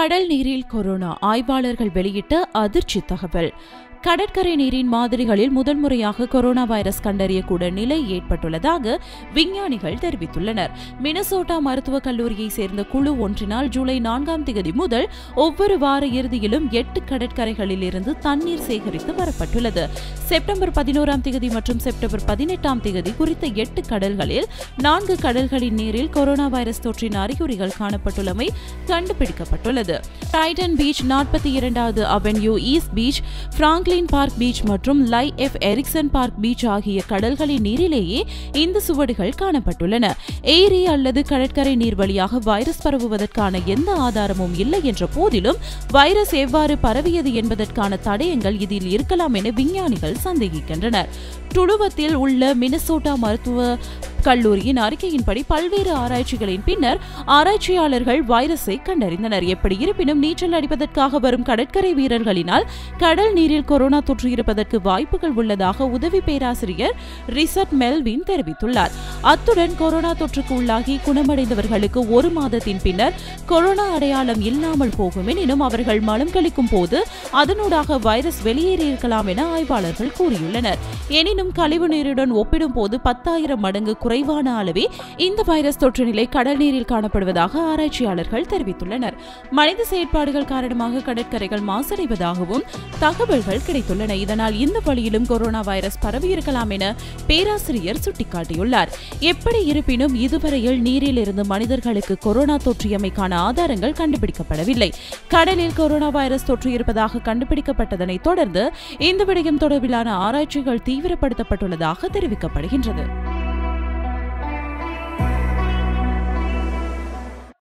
கடல் நீரில் கொரோனா ஆய்வாளர்கள் வெளியிட்ட அதிர்ச்சி தகவல் கடற்கரை நீரின் மாதிரிகளில் முதன்முறையாக கொரோனா வைரஸ் கண்டறியக்கூட நிலை ஏற்பட்டுள்ளதாக விஞ்ஞானிகள் தெரிவித்துள்ளனர் மினசோட்டா மருத்துவக் கல்லூரியைச் சேர்ந்த குழு ஒன்றினால் ஜூலை நான்காம் தேதி முதல் ஒவ்வொரு வார இறுதியிலும் எட்டு கடற்கரைகளில் இருந்து தண்ணீர் சேகரித்து வரப்பட்டுள்ளது செப்டம்பர் பதினோராம் தேதி மற்றும் செப்டம்பர் பதினெட்டாம் தேதி குறித்த எட்டு கடல்களில் நான்கு கடல்களின் நீரில் கொரோனா வைரஸ் தொற்றின் அறிகுறிகள் காணப்பட்டுள்ளமை கண்டுபிடிக்கப்பட்டுள்ளது டைடன் பீச் நாற்பத்தி இரண்டாவது avenue east beach Franklin park beach மற்றும் Leif Erikson park beach ஆகிய கடல்களின் நீரிலேயே இந்த சுவடுகள் காணப்பட்டுள்ளன ஏரி அல்லது கடற்கரை நீர் வழியாக வைரஸ் பரவுவதற்கான எந்த ஆதாரமும் இல்லை என்ற போதிலும் வைரஸ் எவ்வாறு பரவியது என்பதற்கான தடயங்கள் இதில் இருக்கலாம் என விஞ்ஞானிகள் சந்தேகிக்கின்றனர் துளுவத்தில் உள்ள மினசோட்டா மருத்துவ கல்லூரியின் அறிக்கையின்படி பல்வேறு ஆராய்ச்சிகளின் பின்னர் ஆராய்ச்சியாளர்கள் வைரஸை கண்டறிந்தனர் எப்படி இருப்பினும் நீச்சல் அடிப்பதற்காக வரும் கடற்கரை வீரர்களினால் கடல் நீரில் கொரோனா தொற்று இருப்பதற்கு வாய்ப்புகள் உள்ளதாக உதவி பேராசிரியர் ரிசர்ட் மெல்வின் தெரிவித்துள்ளார் அத்துடன் கொரோனா தொற்றுக்கு உள்ளாகி குணமடைந்தவர்களுக்கு ஒரு மாதத்தின் பின்னர் கொரோனா அடையாளம் இல்லாமல் போகும் எனினும் அவர்கள் மலம் கழிக்கும் போது அதனூடாக வைரஸ் வெளியேறியிருக்கலாம் என ஆய்வாளர்கள் கூறியுள்ளனர் எனினும் கழிவு நீருடன் ஒப்பிடும்போது பத்தாயிரம் மடங்கு குறைவான அளவே இந்த வைரஸ் தொற்று நிலை கடல் நீரில் காணப்படுவதாக ஆராய்ச்சியாளர்கள் தெரிவித்துள்ளனர் மனித செயற்பாடுகள் காரணமாக கடற்கரைகள் மாசடைவதாகவும் தகவல்கள் கிடைத்துள்ளன இதனால் இந்த வழியிலும் கொரோனா வைரஸ் பரவியிருக்கலாம் என பேராசிரியர் சுட்டிக்காட்டியுள்ளார் எப்படி இருப்பினும் இதுவரையில் நீரில் இருந்து மனிதர்களுக்கு கொரோனா தொற்றியமைக்கான ஆதாரங்கள் கண்டுபிடிக்கப்படவில்லை கடலில் கொரோனா வைரஸ் தொற்று இருப்பதாக கண்டுபிடிக்கப்பட்டதனைத் தொடர்ந்து இந்த விடயம் தொடர்பிலான ஆராய்ச்சிகள் தீவிரப்படுத்தப்பட்டுள்ளதாக தெரிவிக்கப்படுகின்றது